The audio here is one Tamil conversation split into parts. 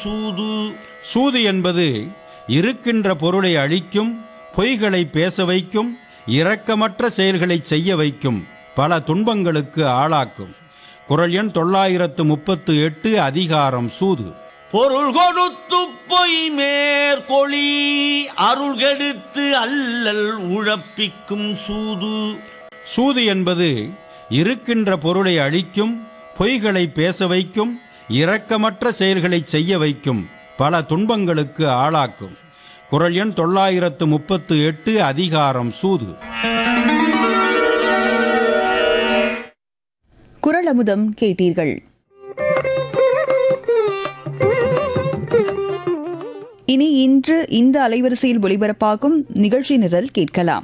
சூது சூது என்பது இருக்கின்ற பொருளை அழிக்கும் பொய்களை பேச வைக்கும் இரக்கமற்ற செயல்களை செய்ய வைக்கும் பல துன்பங்களுக்கு ஆளாக்கும் குரல் எண் தொள்ளாயிரத்து முப்பத்து எட்டு அதிகாரம் சூது பொருள் கொடுத்து பொய் மேற்கொளி அருள் கெடுத்து அல்லல் உழப்பிக்கும் சூது சூது என்பது இருக்கின்ற பொருளை அழிக்கும் பொய்களை பேச வைக்கும் இரக்கமற்ற செயல்களை செய்ய வைக்கும் பல துன்பங்களுக்கு ஆளாக்கும் குரல் எண் தொள்ளாயிரத்து முப்பத்து எட்டு அதிகாரம் சூது குரல் அமுதம் கேட்டீர்கள் இனி இன்று இந்த அலைவரிசையில் ஒலிபரப்பாகும் நிகழ்ச்சி நிரல் கேட்கலாம்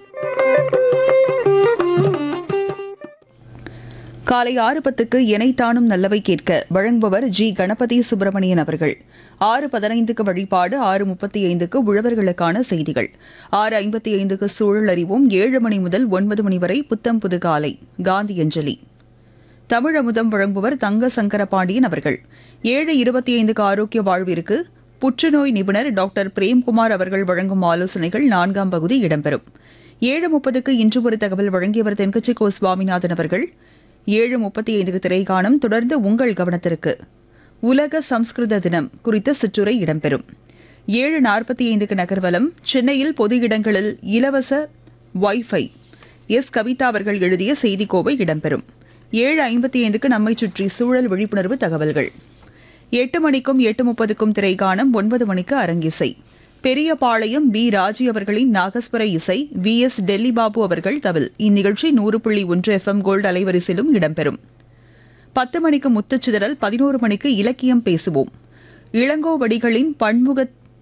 காலை ஆறு பத்துக்கு எனைத்தானும் நல்லவை கேட்க வழங்குபவர் ஜி கணபதி சுப்பிரமணியன் அவர்கள் ஆறு பதினைந்துக்கு வழிபாடு ஆறு முப்பத்தி ஐந்துக்கு உழவர்களுக்கான செய்திகள் ஆறு ஐம்பத்தி ஐந்துக்கு சூழல் அறிவோம் ஏழு மணி முதல் ஒன்பது மணி வரை புத்தம் புது காலை காந்தி அஞ்சலி தமிழ் அமுதம் வழங்குபவர் தங்க சங்கர பாண்டியன் அவர்கள் ஏழு இருபத்தி ஐந்துக்கு ஆரோக்கிய வாழ்விற்கு புற்றுநோய் நிபுணர் டாக்டர் பிரேம்குமார் அவர்கள் வழங்கும் ஆலோசனைகள் நான்காம் பகுதி இடம்பெறும் ஏழு முப்பதுக்கு இன்று ஒரு தகவல் வழங்கியவர் தென்கட்சி கோ சுவாமிநாதன் அவர்கள் ஏழு முப்பத்தி ஐந்துக்கு திரைக்காணம் தொடர்ந்து உங்கள் கவனத்திற்கு உலக சம்ஸ்கிருத தினம் குறித்த சிற்றுரை இடம்பெறும் ஏழு நாற்பத்தி ஐந்துக்கு நகர்வலம் சென்னையில் பொது இடங்களில் இலவச வைஃபை எஸ் கவிதா அவர்கள் எழுதிய செய்திக்கோவை இடம்பெறும் ஏழு ஐம்பத்தி ஐந்துக்கு நம்மை சுற்றி சூழல் விழிப்புணர்வு தகவல்கள் எட்டு மணிக்கும் எட்டு முப்பதுக்கும் திரைக்காணம் ஒன்பது மணிக்கு அரங்கிசை பெரியபாளையம் பி ராஜி அவர்களின் நாகஸ்வர இசை வி எஸ் டெல்லி பாபு அவர்கள் தவில் இந்நிகழ்ச்சி நூறு புள்ளி ஒன்று எஃப்எம் கோல்டு அலைவரிசையிலும் இடம்பெறும் பத்து மணிக்கு முத்துச்சிதறல் பதினோரு மணிக்கு இலக்கியம் பேசுவோம் இளங்கோவடிகளின் பன்முக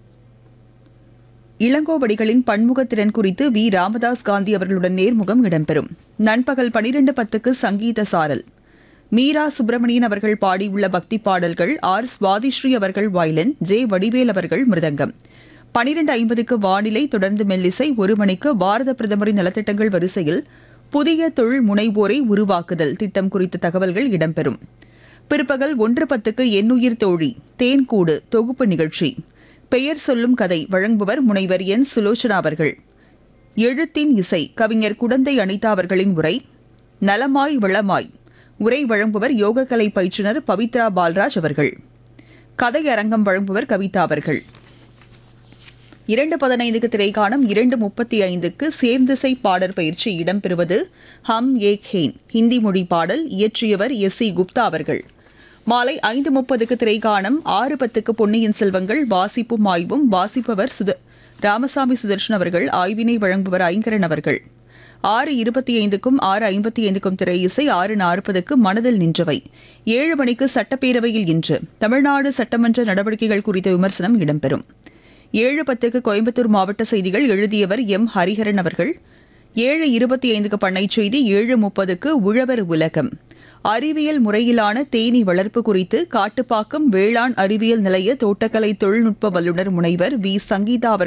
இளங்கோவடிகளின் பன்முகத்திறன் குறித்து வி ராமதாஸ் காந்தி அவர்களுடன் நேர்முகம் இடம்பெறும் நண்பகல் பனிரெண்டு பத்துக்கு சங்கீத சாரல் மீரா சுப்பிரமணியன் அவர்கள் பாடியுள்ள பக்தி பாடல்கள் ஆர் சுவாதிஸ்ரீ அவர்கள் வயலின் ஜே வடிவேல் அவர்கள் மிருதங்கம் பனிரெண்டு ஐம்பதுக்கு வானிலை தொடர்ந்து மெல்லிசை ஒரு மணிக்கு பாரத பிரதமரின் நலத்திட்டங்கள் வரிசையில் புதிய தொழில் முனைவோரை உருவாக்குதல் திட்டம் குறித்த தகவல்கள் இடம்பெறும் பிற்பகல் ஒன்று பத்துக்கு எண்ணுயிர் தோழி தேன்கூடு தொகுப்பு நிகழ்ச்சி பெயர் சொல்லும் கதை வழங்குபவர் முனைவர் என் சுலோச்சனா அவர்கள் எழுத்தின் இசை கவிஞர் குடந்தை அனிதா அவர்களின் உரை நலமாய் வளமாய் உரை வழங்குபவர் யோகக்கலை பயிற்றுனர் பவித்ரா பால்ராஜ் அவர்கள் கதை அரங்கம் வழங்குபவர் கவிதா அவர்கள் இரண்டு பதினைந்துக்கு திரைக்காணம் இரண்டு முப்பத்தி ஐந்துக்கு சேர்ந்திசை பாடற் பயிற்சி இடம்பெறுவது ஹம் ஏக் ஹேன் ஹிந்தி மொழி பாடல் இயற்றியவர் எஸ் சி குப்தா அவர்கள் மாலை ஐந்து முப்பதுக்கு திரைக்காணம் ஆறு பத்துக்கு பொன்னியின் செல்வங்கள் வாசிப்பும் ஆய்வும் வாசிப்பவர் சுத ராமசாமி சுதர்ஷன் அவர்கள் ஆய்வினை வழங்குபவர் ஐங்கரன் அவர்கள் ஆறு இருபத்தி ஐந்துக்கும் ஆறு ஐம்பத்தி ஐந்துக்கும் திரை இசை ஆறு நாற்பதுக்கு மனதில் நின்றவை ஏழு மணிக்கு சட்டப்பேரவையில் இன்று தமிழ்நாடு சட்டமன்ற நடவடிக்கைகள் குறித்த விமர்சனம் இடம்பெறும் ஏழு பத்துக்கு கோயம்புத்தூர் மாவட்ட செய்திகள் எழுதியவர் எம் ஹரிஹரன் அவர்கள் ஏழு இருபத்தி ஐந்துக்கு பண்ணை செய்தி ஏழு முப்பதுக்கு உழவர் உலகம் அறிவியல் முறையிலான தேனீ வளர்ப்பு குறித்து காட்டுப்பாக்கம் வேளாண் அறிவியல் நிலைய தோட்டக்கலை தொழில்நுட்ப வல்லுநர் முனைவர் வி சங்கீதா அவர்கள்